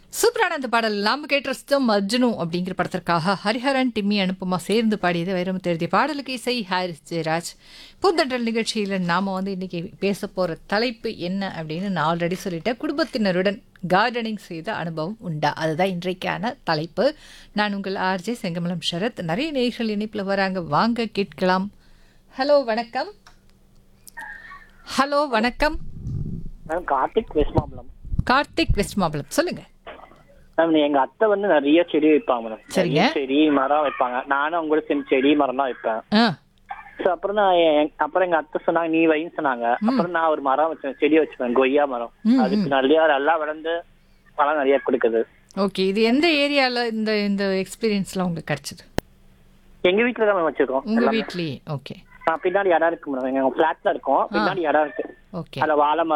சூப்பரான அந்த பாடல் நாம கேட்ட ரசித்தோம் மஜ்னு அப்படிங்கிற படத்திற்காக ஹரிஹரன் டிம்மி அனுப்புமா சேர்ந்து பாடியது வைரமுத்து எழுதிய பாடலுக்கு இசை ஹாரிஸ் ஜெயராஜ் பூந்தண்டல் நிகழ்ச்சியில் நாம வந்து இன்னைக்கு பேச போற தலைப்பு என்ன அப்படின்னு நான் ஆல்ரெடி சொல்லிட்டேன் குடும்பத்தினருடன் கார்டனிங் செய்த அனுபவம் உண்டா அதுதான் இன்றைக்கான தலைப்பு நான் உங்கள் ஆர்ஜே செங்கமலம் சரத் நிறைய நேர்கள் இணைப்பில் வராங்க வாங்க கேட்கலாம் ஹலோ வணக்கம் ஹலோ வணக்கம் ma'am Karthik west Mambalam Karthik west Mambalam சொல்லுங்க மேம் எங்க அத்தை வந்து நிறைய செடி வைப்பாங்க மேடம் சரிங்க. நிறைய செடி மரம் வைப்பாங்க நானும் அவங்க கூட சேர்ந்து செடி மரம் தான் வைப்பேன் ஆ ஸோ அப்புறம் நான் என்- அப்புறம் எங்க அத்தை சொன்னாங்க நீ வைன்னு சொன்னாங்க அப்புறம் நான் ஒரு மரம் வச்சேன் செடி வச்சுப்பேன் கொய்யா மரம் ம், அதுக்கு நிறைய நல்லா வளர்ந்து பழம் நிறைய கொடுக்குது ஓகே இது எந்த ஏரியால இந்த இந்த எக்ஸ்பீரியன்ஸ்லாம் உங்களுக்கு கிடைச்சது எங்க வீட்டுல தான் மேம் வச்சிருக்கோம் உங்க எல்லாமே. வீட்லயே ஓகே ஆ, பின்னாடி இடம் இருக்கு மேடம் எங்க ஃபிளாட்ல இருக்கோம் பின்னாடி இடம் இருக்கு ஓகே அதுல வாழை மரம்